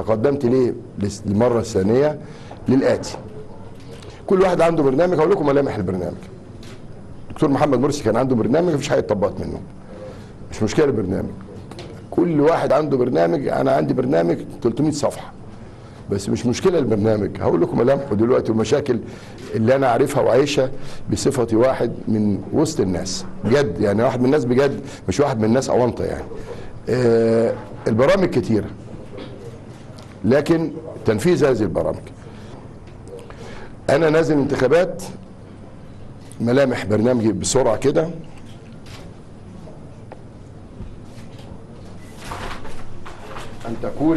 تقدمت ليه للمره الثانيه للاتي كل واحد عنده برنامج هقول لكم ملامح البرنامج دكتور محمد مرسي كان عنده برنامج مفيش حاجه اتطبقت منه مش مشكله البرنامج كل واحد عنده برنامج انا عندي برنامج 300 صفحه بس مش مشكله البرنامج هقول لكم ملامحه دلوقتي والمشاكل اللي انا عارفها وعايشها بصفتي واحد من وسط الناس بجد يعني واحد من الناس بجد مش واحد من الناس اونطه يعني آه البرامج كتيره لكن تنفيذ هذه البرامج انا نازل انتخابات ملامح برنامجي بسرعه كده ان تكون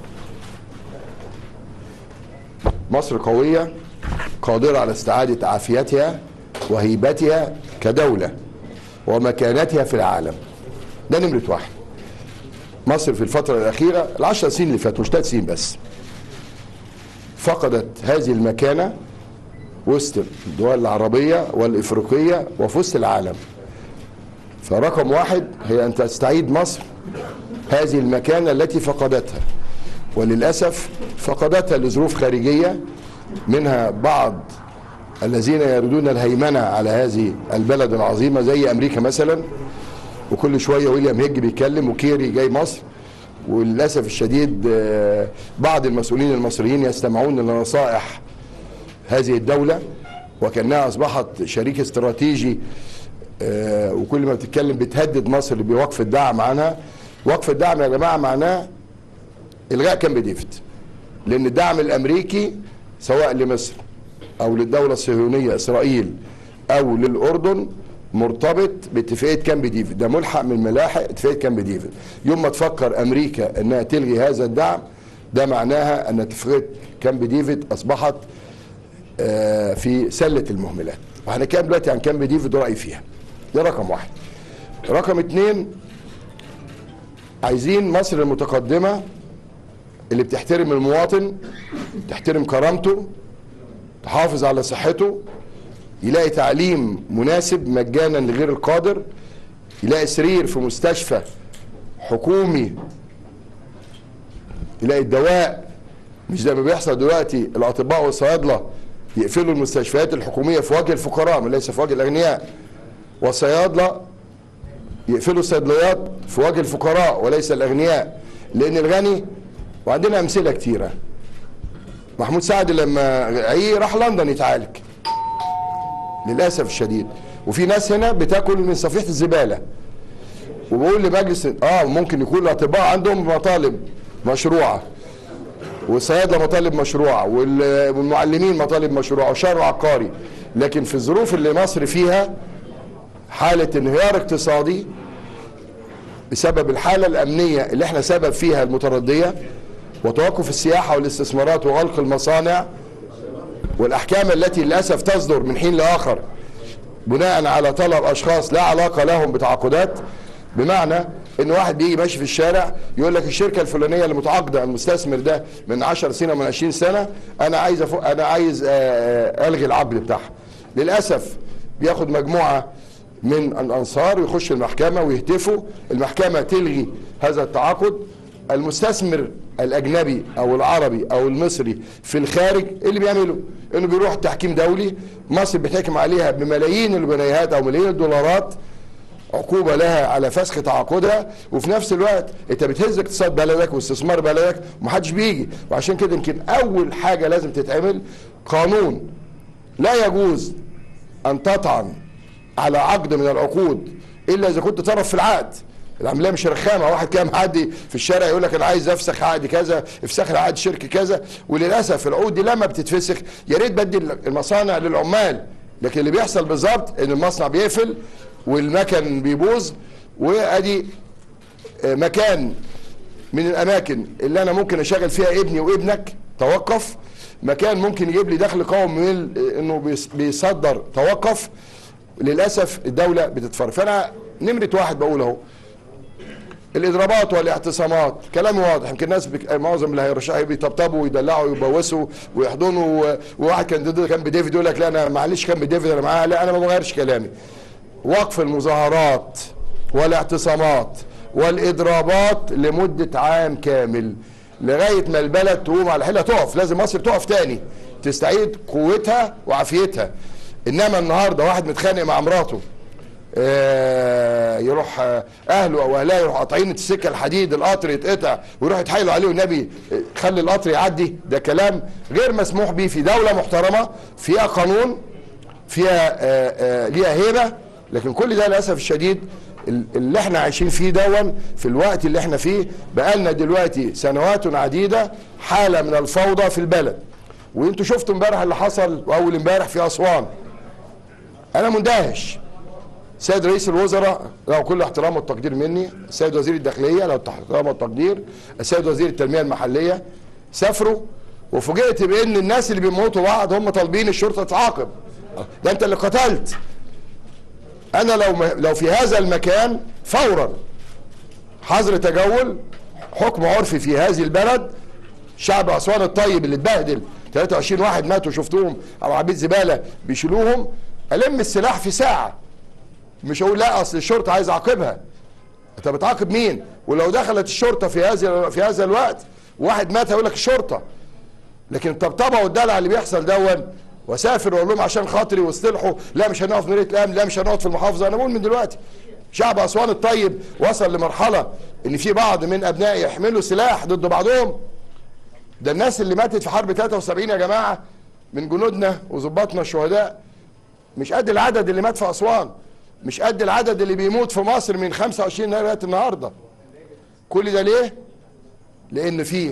مصر قويه قادره على استعاده عافيتها وهيبتها كدوله ومكانتها في العالم ده نمره واحد مصر في الفتره الاخيره العشر سنين اللي فاتوا مش ثلاث سنين بس فقدت هذه المكانه وسط الدول العربيه والافريقيه وفي وسط العالم فرقم واحد هي ان تستعيد مصر هذه المكانه التي فقدتها وللاسف فقدتها لظروف خارجيه منها بعض الذين يريدون الهيمنه على هذه البلد العظيمه زي امريكا مثلا وكل شويه ويليام هيج بيتكلم وكيري جاي مصر وللاسف الشديد آه، بعض المسؤولين المصريين يستمعون لنصائح هذه الدوله وكانها اصبحت شريك استراتيجي آه، وكل ما بتتكلم بتهدد مصر بوقف الدعم عنها وقف الدعم يا جماعه معناه الغاء كامب ديفيد لان الدعم الامريكي سواء لمصر او للدوله الصهيونيه اسرائيل او للاردن مرتبط باتفاقيه كامب ديفيد ده ملحق من ملاحق اتفاقيه كامب ديفيد يوم ما تفكر امريكا انها تلغي هذا الدعم ده معناها ان اتفاقيه كامب ديفيد اصبحت آه، في سله المهملات وهنتكلم دلوقتي عن كامب ديفيد ورايي فيها ده رقم واحد رقم اتنين عايزين مصر المتقدمه اللي بتحترم المواطن تحترم كرامته تحافظ على صحته يلاقي تعليم مناسب مجانا لغير القادر يلاقي سرير في مستشفى حكومي يلاقي الدواء مش زي ما بيحصل دلوقتي الاطباء والصيادله يقفلوا المستشفيات الحكوميه في وجه الفقراء وليس في وجه الاغنياء والصيادله يقفلوا الصيدليات في وجه الفقراء وليس الاغنياء لان الغني وعندنا امثله كتيره محمود سعد لما عيه راح لندن يتعالج للاسف الشديد وفي ناس هنا بتاكل من صفيحه الزباله وبقول لمجلس اه ممكن يكون الاطباء عندهم مطالب مشروعه والصيادله مطالب مشروعه وال- والمعلمين مطالب مشروعه وشهر عقاري لكن في الظروف اللي مصر فيها حاله انهيار اقتصادي بسبب الحاله الامنيه اللي احنا سبب فيها المترديه وتوقف السياحه والاستثمارات وغلق المصانع والاحكام التي للاسف تصدر من حين لاخر بناء على طلب اشخاص لا علاقه لهم بتعاقدات بمعنى ان واحد بيجي ماشي في الشارع يقول لك الشركه الفلانيه اللي متعاقده المستثمر ده من 10 سنه من 20 سنه انا عايز أفو... انا عايز آه، آه، الغي العقد بتاعها للاسف بياخد مجموعه من الانصار ويخش المحكمه ويهتفوا المحكمه تلغي هذا التعاقد المستثمر الاجنبي او العربي او المصري في الخارج إيه اللي بيعمله انه بيروح تحكيم دولي مصر بتحكم عليها بملايين الجنيهات او ملايين الدولارات عقوبة لها على فسخ تعاقدها وفي نفس الوقت انت بتهز اقتصاد بلدك واستثمار بلدك ومحدش بيجي وعشان كده يمكن اول حاجة لازم تتعمل قانون لا يجوز ان تطعن على عقد من العقود الا اذا كنت طرف في العقد العمليه مش رخامه واحد كده معدي في الشارع يقول لك انا عايز افسخ عقد كذا افسخ لي عقد شركه كذا وللاسف العقود دي لما بتتفسخ يا ريت بدي المصانع للعمال لكن اللي بيحصل بالظبط ان المصنع بيقفل والمكن بيبوظ وادي آه، مكان من الاماكن اللي انا ممكن اشغل فيها ابني وابنك توقف مكان ممكن يجيب لي دخل قومي من ال- انه بيص- بيصدر توقف للاسف الدوله بتتفرج فانا نمره واحد بقول اهو الاضرابات والاعتصامات كلام واضح يمكن الناس بك... معظم اللي هيرشحوا بيطبطبوا ويدلعوا ويبوسوا ويحضنوا و... وواحد كان ضد كان بديفيد يقول لك لا انا معلش كان بديفيد انا معاه لا انا ما بغيرش كلامي وقف المظاهرات والاعتصامات والاضرابات لمده عام كامل لغايه ما البلد تقوم على حيلها تقف لازم مصر تقف تاني تستعيد قوتها وعافيتها انما النهارده واحد متخانق مع مراته آه، يروح آه، اهله او اهلها يروحوا قاطعين السكه الحديد القطر يتقطع ويروح يتحايلوا عليه والنبي آه، خلي القطر يعدي ده كلام غير مسموح به في دوله محترمه فيها قانون فيها آه، آه، ليها هيبه لكن كل ده للاسف الشديد ال- اللي احنا عايشين فيه دون في الوقت اللي احنا فيه بقالنا دلوقتي سنوات عديده حاله من الفوضى في البلد وانتوا شفتوا امبارح اللي حصل واول امبارح في اسوان انا مندهش سيد رئيس الوزراء له كل احترام والتقدير مني السيد وزير الداخليه له الاحترام والتقدير السيد وزير التنميه المحليه سافروا وفوجئت بان الناس اللي بيموتوا بعض هم طالبين الشرطه تعاقب ده انت اللي قتلت انا لو لو في هذا المكان فورا حظر تجول حكم عرفي في هذه البلد شعب اسوان الطيب اللي اتبهدل 23 واحد ماتوا شفتوهم على عربيه زباله بيشيلوهم الم السلاح في ساعه مش اقول لا اصل الشرطه عايز اعاقبها انت بتعاقب مين ولو دخلت الشرطه في هذا في هذا الوقت واحد مات هيقول لك الشرطه لكن الطبطبه والدلع اللي بيحصل دون واسافر واقول لهم عشان خاطري واصطلحوا لا مش هنقف مديريه الامن لا مش هنقعد في المحافظه انا بقول من دلوقتي شعب اسوان الطيب وصل لمرحله ان في بعض من ابنائي يحملوا سلاح ضد بعضهم ده الناس اللي ماتت في حرب 73 يا جماعه من جنودنا وظباطنا الشهداء مش قد العدد اللي مات في اسوان مش قد العدد اللي بيموت في مصر من 25 يناير لغايه النهارده كل ده ليه؟ لان في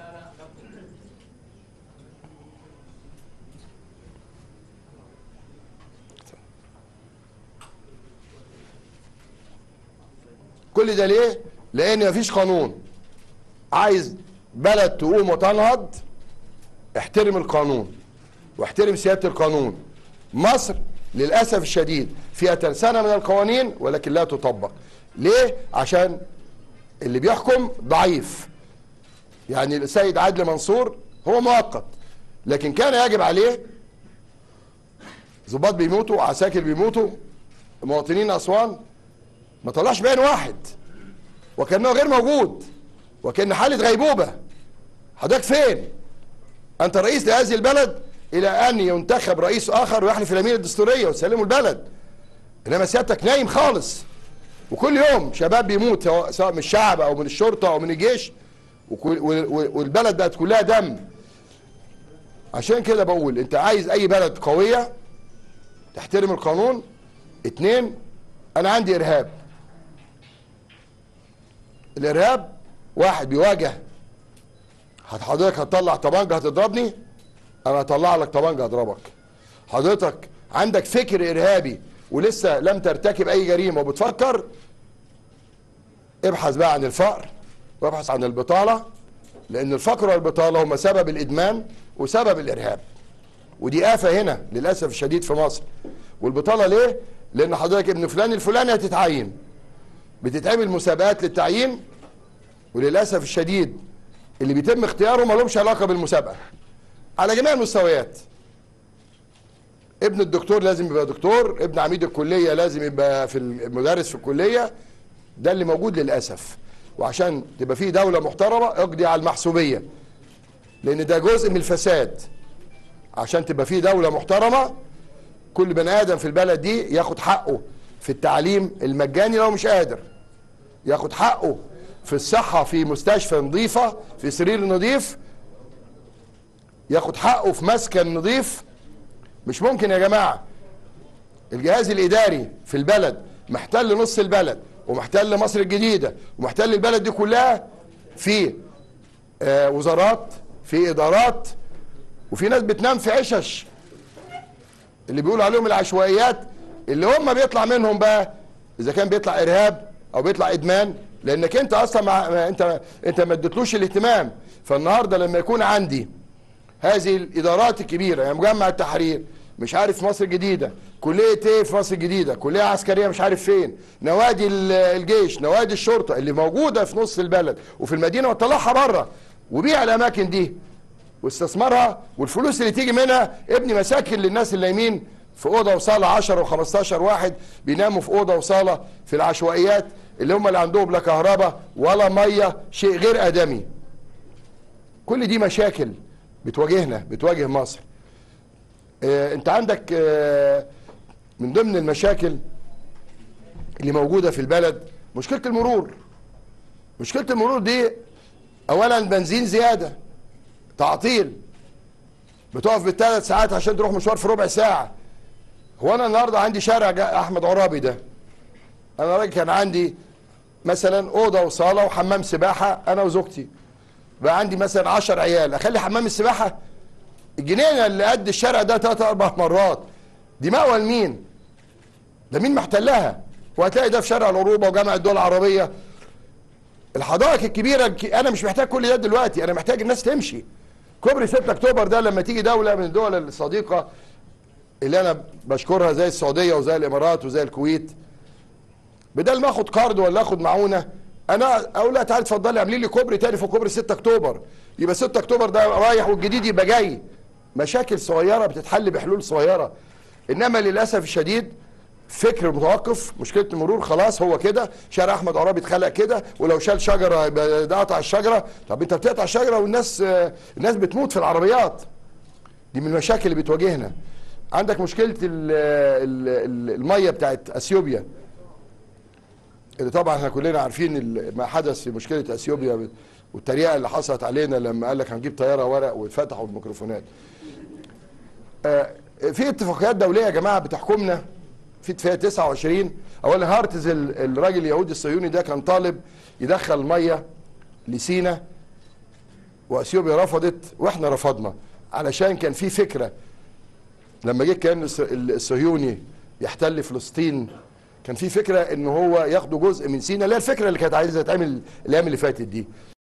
كل ده ليه؟ لان مفيش قانون عايز بلد تقوم وتنهض احترم القانون واحترم سياده القانون مصر للاسف الشديد فيها ترسانه من القوانين ولكن لا تطبق ليه عشان اللي بيحكم ضعيف يعني السيد عدلي منصور هو مؤقت لكن كان يجب عليه ضباط بيموتوا عساكر بيموتوا مواطنين اسوان ما طلعش بعين واحد وكانه غير موجود وكان حاله غيبوبه حضرتك فين انت رئيس لهذه البلد الى ان ينتخب رئيس اخر ويحلف اليمين الدستوريه ويسلموا البلد انما سيادتك نايم خالص وكل يوم شباب بيموت سواء سواء من الشعب او من الشرطه او من الجيش وكل- وال- وال- والبلد بقت كلها دم عشان كده بقول انت عايز اي بلد قويه تحترم القانون اتنين انا عندي ارهاب الارهاب واحد بيواجه هت- حضرتك هتطلع طبنجه هتضربني انا هطلع لك طبنجه هضربك حضرتك عندك فكر ارهابي ولسه لم ترتكب اي جريمه وبتفكر ابحث بقى عن الفقر وابحث عن البطاله لان الفقر والبطاله هما سبب الادمان وسبب الارهاب ودي آفة هنا للأسف الشديد في مصر والبطالة ليه؟ لأن حضرتك ابن فلان الفلاني هتتعين بتتعمل مسابقات للتعيين وللأسف الشديد اللي بيتم اختياره ما لهمش علاقة بالمسابقة على جميع المستويات ابن الدكتور لازم يبقى دكتور ابن عميد الكلية لازم يبقى في المدرس في الكلية ده اللي موجود للأسف وعشان تبقى فيه دولة محترمة اقضي على المحسوبية لأن ده جزء من الفساد عشان تبقى فيه دولة محترمة كل بني آدم في البلد دي ياخد حقه في التعليم المجاني لو مش قادر ياخد حقه في الصحة في مستشفى نظيفة في سرير نظيف ياخد حقه في مسكن نظيف مش ممكن يا جماعة الجهاز الإداري في البلد محتل نص البلد ومحتل مصر الجديدة ومحتل البلد دي كلها في آه وزارات في إدارات وفي ناس بتنام في عشش اللي بيقولوا عليهم العشوائيات اللي هم بيطلع منهم بقى اذا كان بيطلع ارهاب او بيطلع ادمان لانك انت اصلا مع ما انت انت ما اديتلوش الاهتمام فالنهارده لما يكون عندي هذه الادارات الكبيره يعني مجمع التحرير مش عارف في مصر الجديده كليه ايه في مصر الجديده كليه عسكريه مش عارف فين نوادي ال- الجيش نوادي الشرطه اللي موجوده في نص البلد وفي المدينه وطلعها بره وبيع الاماكن دي واستثمارها والفلوس اللي تيجي منها ابني مساكن للناس اللي نايمين في اوضه وصاله 10 و15 واحد بيناموا في اوضه وصاله في العشوائيات اللي هم اللي عندهم لا كهرباء ولا ميه شيء غير ادمي كل دي مشاكل بتواجهنا بتواجه مصر آه، انت عندك آه، من ضمن المشاكل اللي موجوده في البلد مشكله المرور مشكله المرور دي اولا بنزين زياده تعطيل بتقف بالثلاث ساعات عشان تروح مشوار في ربع ساعه هو انا النهارده عندي شارع جا- احمد عرابي ده انا راجل كان عندي مثلا اوضه وصاله وحمام سباحه انا وزوجتي بقى عندي مثلا 10 عيال اخلي حمام السباحه الجنينه اللي قد الشارع ده ثلاث اربع مرات دي مأوى لمين؟ ده مين محتلها؟ وهتلاقي ده في شارع العروبه وجامع الدول العربيه الحدائق الكبيره الك- انا مش محتاج كل ده دلوقتي انا محتاج الناس تمشي كوبري 6 اكتوبر ده لما تيجي دوله من الدول الصديقه اللي انا بشكرها زي السعوديه وزي الامارات وزي الكويت بدل ما اخد كارد ولا اخد معونه انا اقول لها تعالي اتفضلي اعملي لي كوبري تاني في كوبري 6 اكتوبر يبقى 6 اكتوبر ده رايح والجديد يبقى جاي مشاكل صغيره بتتحل بحلول صغيره انما للاسف الشديد فكر متوقف مشكله المرور خلاص هو كده شارع احمد عرابي اتخلق كده ولو شال شجره يبقى ده قطع الشجره طب انت بتقطع الشجره والناس آه، الناس بتموت في العربيات دي من المشاكل اللي بتواجهنا عندك مشكله ال- ال- ال- الميه بتاعت اثيوبيا اللي طبعا احنا كلنا عارفين ال- ما حدث في مشكله اثيوبيا والتريقه اللي حصلت علينا لما قال لك هنجيب طياره ورق واتفتحوا الميكروفونات. آه، في اتفاقيات دوليه يا جماعه بتحكمنا في اتفاقيه 29 اولا هارتز ال- الراجل اليهودي الصهيوني ده كان طالب يدخل ميه لسينا واثيوبيا رفضت واحنا رفضنا علشان كان في فكره لما جه كان الص- الصهيوني يحتل فلسطين كان في فكره ان هو ياخدوا جزء من سينا اللي هي الفكره اللي كانت عايزه تتعمل الايام اللي فاتت دي